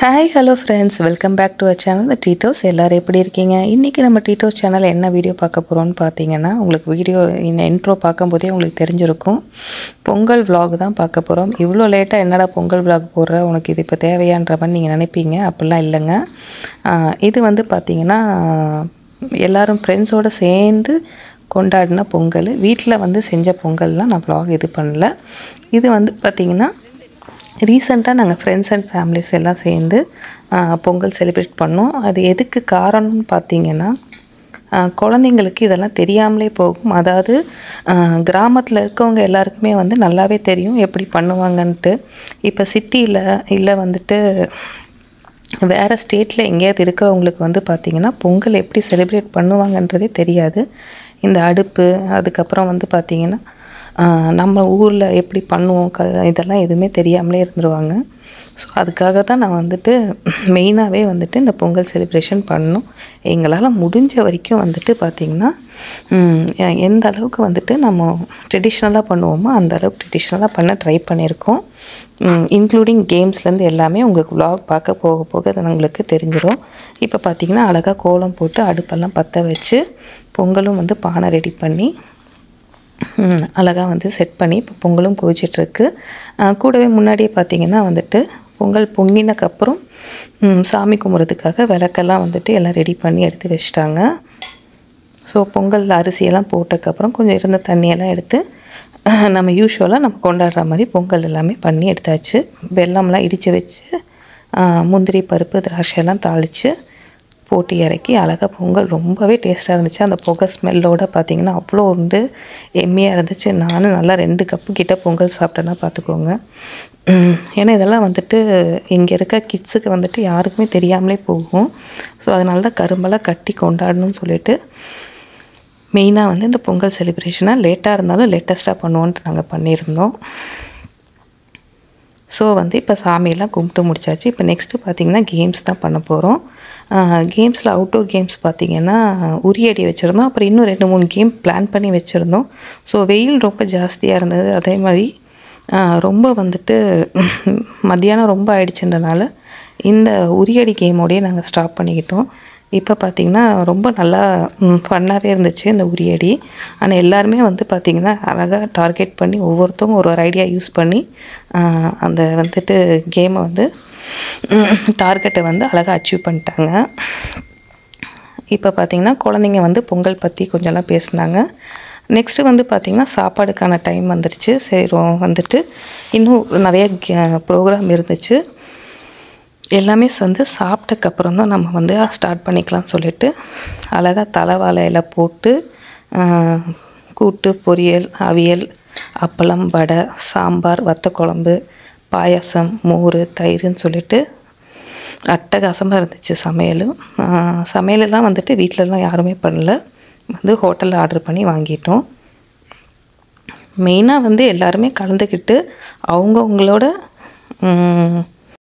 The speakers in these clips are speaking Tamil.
hi hello friends welcome back to a channel the Teetos எல்லோரும் எப்படி இருக்கீங்க இன்றைக்கி நம்ம டீட்டோஸ் சேனலில் என்ன வீடியோ பார்க்க போகிறோம்னு பார்த்தீங்கன்னா உங்களுக்கு வீடியோ இந்த இன்ட்ரோ பார்க்கும்போதே உங்களுக்கு தெரிஞ்சிருக்கும் பொங்கல் vlog தான் பார்க்க போகிறோம் இவ்வளோ லேட்டாக என்னடா பொங்கல் vlog போடுற உனக்கு இது இப்போ தேவையான்ற மாதிரி நீங்கள் நினைப்பீங்க அப்படிலாம் இல்லைங்க ஆஹ் இது வந்து பார்த்தீங்கன்னா எல்லாரும் ஃப்ரெண்ட்ஸோடு சேர்ந்து கொண்டாடின பொங்கல் வீட்டில் வந்து செஞ்ச பொங்கல்லாம் நான் vlog இது பண்ணல இது வந்து பார்த்திங்கன்னா ரீசெண்டாக நாங்கள் ஃப்ரெண்ட்ஸ் அண்ட் ஃபேமிலிஸ் எல்லாம் சேர்ந்து ஆஹ், பொங்கல் செலிப்ரேட் பண்ணோம் அது எதுக்கு காரணம்னு பார்த்தீங்கன்னா ஆஹ், குழந்தைங்களுக்கு இதெல்லாம் தெரியாமலே போகும் அதாவது கிராமத்தில் இருக்கவங்க எல்லாருக்குமே வந்து நல்லாவே தெரியும் எப்படி பண்ணுவாங்கன்ட்டு இப்போ சிட்டியில் இல்லை வந்துட்டு வேறு ஸ்டேட்டில் எங்கேயாவது இருக்கிறவங்களுக்கு வந்து பார்த்திங்கன்னா பொங்கல் எப்படி செலிப்ரேட் பண்ணுவாங்கன்றதே தெரியாது இந்த அடுப்பு அதுக்கப்புறம் வந்து பார்த்திங்கன்னா ஆஹ், நம்ம ஊரில் எப்படி பண்ணுவோம் க இதெல்லாம் எதுவுமே தெரியாமலே இருந்துருவாங்க ஸோ அதுக்காக தான் நான் வந்துட்டு மெயினாகவே வந்துட்டு இந்த பொங்கல் செலிப்ரேஷன் பண்ணோம் எங்களால் முடிஞ்ச வரைக்கும் வந்துட்டு பார்த்திங்கன்னா ம், எ- எந்த அளவுக்கு வந்துட்டு நம்ம ட்ரெடிஷ்னலாக பண்ணுவோமோ அந்த அளவுக்கு ட்ரெடிஷ்னலாக பண்ண ட்ரை பண்ணியிருக்கோம் இன்க்ளூடிங் கேம்ஸ்லேருந்து எல்லாமே உங்களுக்கு vlog பார்க்க போக போக அது உங்களுக்கு தெரிஞ்சிடும் இப்போ பார்த்தீங்கன்னா அழகாக கோலம் போட்டு அடுப்பெல்லாம் பற்ற வச்சு பொங்கலும் வந்து பானை ரெடி பண்ணி ம், அழகா வந்து செட் பண்ணி இப்போ பொங்கலும் கொதிச்சிட்ருக்கு கூடவே முன்னாடியே பார்த்தீங்கன்னா வந்துட்டு பொங்கல் பொங்கினக்கப்புறம் ம், சாமி கும்பிட்றதுக்காக விளக்கெல்லாம் வந்துட்டு எல்லாம் ரெடி பண்ணி எடுத்து வச்சிட்டாங்க ஸோ பொங்கல் அரிசியெல்லாம் போட்டதுக்கப்புறம் கொஞ்சம் இருந்த தண்ணியெல்லாம் எடுத்து அஹ், நம்ம யூஸ்வலாக நம்ம கொண்டாடுற மாதிரி பொங்கல் எல்லாமே பண்ணி எடுத்தாச்சு வெல்லம்லாம் இடித்து வச்சு அஹ், முந்திரி பருப்பு திராட்சை எல்லாம் தாளித்து போட்டு இறக்கி அழகாக பொங்கல் ரொம்பவே டேஸ்ட்டாக இருந்துச்சு அந்த புகை ஸ்மெல்லோட பார்த்தீங்கன்னா அவ்வளோ வந்து எம்மியாக இருந்துச்சு நானும் நல்லா ரெண்டு கப்பு கிட்ட பொங்கல் சாப்பிட்டேன்னா பார்த்துக்கோங்க உம், ஏன்னா இதெல்லாம் வந்துட்டு இங்கே இருக்க கிட்ஸுக்கு வந்துட்டு யாருக்குமே தெரியாமலே போகும் ஸோ அதனால தான் கரும்பெல்லாம் கட்டி கொண்டாடணும்னு சொல்லிட்டு மெயினாக வந்து இந்த பொங்கல் செலிப்ரேஷனை லேட்டாக இருந்தாலும் லேட்டஸ்ட்டாக பண்ணுவோன்ட்டு நாங்கள் பண்ணியிருந்தோம் ஸோ வந்து இப்போ சாமியெல்லாம் கும்பிட்டு முடிச்சாச்சு இப்போ நெக்ஸ்ட்டு பார்த்தீங்கன்னா கேம்ஸ் தான் பண்ண போகிறோம் கேம்ஸில் அவுட்டோர் கேம்ஸ் பார்த்தீங்கன்னா உரியடி வச்சுருந்தோம் அப்புறம் இன்னும் ரெண்டு மூணு கேம் பிளான் பண்ணி வச்சுருந்தோம் ஸோ வெயில் ரொம்ப ஜாஸ்தியாக இருந்தது அதே மாதிரி ஆஹ், ரொம்ப வந்துட்டு மத்தியானம் ரொம்ப ஆயிடுச்சுன்றனால இந்த உரியடி கேமோடையே நாங்கள் ஸ்டாப் பண்ணிக்கிட்டோம் இப்போ பார்த்திங்கன்னா ரொம்ப நல்லா ஃபன்னாகவே இருந்துச்சு இந்த உரியடி ஆனால் எல்லாருமே வந்து பார்த்திங்கன்னா அழகாக டார்கெட் பண்ணி ஒவ்வொருத்தவங்க ஒரு ஒரு ஐடியா யூஸ் பண்ணி ஆஹ், அந்த வந்துட்டு கேமை வந்து டார்கெட்டை வந்து அழகாக அச்சீவ் பண்ணிட்டாங்க இப்போ பார்த்தீங்கன்னா குழந்தைங்க வந்து பொங்கல் பற்றி கொஞ்சம்லாம் பேசுனாங்க நெக்ஸ்ட்டு வந்து பார்த்திங்கன்னா சாப்பாடுக்கான டைம் வந்துருச்சு சரி ரொ- வந்துட்டு இன்னும் நிறைய ப்ரோக்ராம் இருந்துச்சு எல்லாமே வந்து சாப்பிட்டக்கப்புறம் தான் நம்ம வந்து ஸ்டார்ட் பண்ணிக்கலாம்னு சொல்லிட்டு அழகாக தலைவாழை இலை போட்டு ஆஹ், கூட்டு பொரியல் அவியல் அப்பளம் வடை சாம்பார் வத்த குழம்பு பாயாசம் மோர் தயிர்னு சொல்லிட்டு அட்டகாசமாக இருந்துச்சு சமையலும் ஆஹ், சமையலெல்லாம் வந்துட்டு வீட்டிலலாம் யாருமே பண்ணல வந்து ஹோட்டலில் ஆர்டர் பண்ணி வாங்கிட்டோம் மெயினாக வந்து எல்லாருமே கலந்துக்கிட்டு அவங்கவுங்களோட ம்,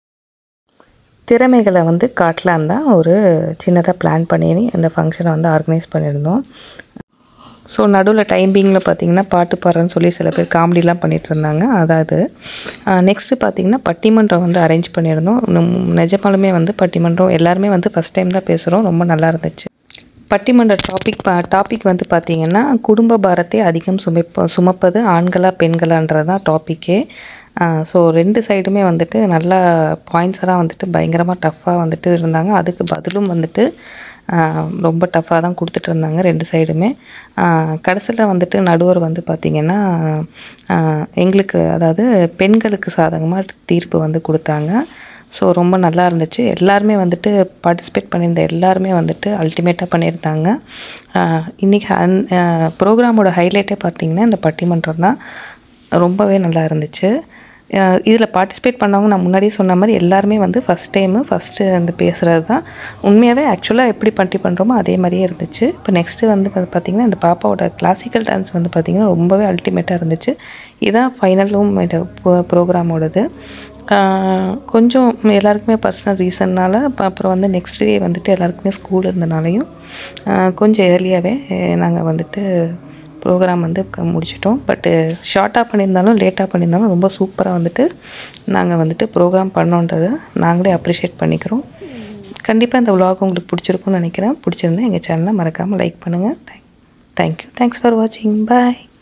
திறமைகளை வந்து காட்டலான்னு தான் ஒரு சின்னதாக பிளான் பண்ணி இந்த ஃபங்க்ஷனை வந்து ஆர்கனைஸ் பண்ணியிருந்தோம் ஸோ நடுவில் டைமிங்கில் பார்த்தீங்கன்னா பாட்டு பாடுறேன்னு சொல்லி சில பேர் காமெடிலாம் பண்ணிட்டு இருந்தாங்க அதாவது நெக்ஸ்ட்டு பார்த்தீங்கன்னா பட்டிமன்றம் வந்து அரேஞ்ச் பண்ணியிருந்தோம் நம்- நிஜமாலுமே வந்து பட்டிமன்றம் எல்லாருமே வந்து ஃபஸ்ட் டைம் தான் பேசுகிறோம் ரொம்ப நல்லா இருந்துச்சு பட்டிமன்ற டாபிக் டாபிக் வந்து பார்த்திங்கன்னா குடும்ப பாரத்தை அதிகம் சுமைப்ப சுமப்பது ஆண்களா பெண்களான்றது தான் டாப்பிக்கே ஸோ ரெண்டு சைடுமே வந்துட்டு நல்லா பாயிண்ட்ஸெல்லாம் வந்துட்டு பயங்கரமாக டஃப்பாக வந்துட்டு இருந்தாங்க அதுக்கு பதிலும் வந்துட்டு ஆஹ், ரொம்ப டஃப்பாக தான் கொடுத்துட்டு இருந்தாங்க ரெண்டு சைடுமே கடைசியில் வந்துட்டு நடுவர் வந்து பார்த்திங்கன்னா ஆஹ், எங்களுக்கு அதாவது பெண்களுக்கு சாதகமாக தீர்ப்பு வந்து கொடுத்தாங்க ஸோ ரொம்ப நல்லா இருந்துச்சு எல்லாருமே வந்துட்டு பார்ட்டிசிபேட் பண்ணியிருந்த எல்லாருமே வந்துட்டு அல்டிமேட்டாக பண்ணியிருந்தாங்க ஆஹ் இன்னைக்கு அந் ப்ரோக்ராமோட ஹைலைட்டே பார்த்தீங்கன்னா இந்த பட்டிமன்றம் தான் ரொம்பவே நல்லா இருந்துச்சு இதில் பார்ட்டிசிபேட் பண்ணவங்க நான் முன்னாடியே சொன்ன மாதிரி எல்லாருமே வந்து ஃபஸ்ட் டைமு ஃபஸ்ட்டு வந்து பேசுகிறது தான் உண்மையாகவே ஆக்சுவலாக எப்படி பட்டி பண்ணுறோமோ அதே மாதிரியே இருந்துச்சு இப்போ நெக்ஸ்ட்டு வந்து பா- பார்த்திங்கன்னா இந்த பாப்பாவோட கிளாசிக்கல் டான்ஸ் வந்து பார்த்திங்கன்னா ரொம்பவே அல்டிமேட்டாக இருந்துச்சு இதான் ஃபைனலும் ப்ரோக்ராமோடது ஆஹ் கொஞ்சம் எல்லாருக்குமே பர்சனல் ரீசன்னால் அப்புறம் வந்து நெக்ஸ்ட் டே வந்துட்டு எல்லாருக்குமே ஸ்கூல் இருந்தனாலையும் ஆஹ் கொஞ்சம் ஏர்லியாகவே நாங்கள் வந்துட்டு ப்ரோக்ராம் வந்து க- முடிச்சிட்டோம் பட்டு ஷார்ட்டாக பண்ணியிருந்தாலும் லேட்டாக பண்ணியிருந்தாலும் ரொம்ப சூப்பராக வந்துட்டு நாங்கள் வந்துட்டு ப்ரோக்ராம் பண்ணோன்றதை நாங்களே அப்ரிஷியேட் பண்ணிக்கிறோம் கண்டிப்பாக இந்த vlog உங்களுக்கு பிடிச்சிருக்கும்னு நினைக்கிறேன் பிடிச்சிருந்தா எங்கள் சேனலை மறக்காமல் லைக் பண்ணுங்கள் தேங்க் தேங்க்யூ தேங்க்ஸ் ஃபார் வாட்சிங் பாய்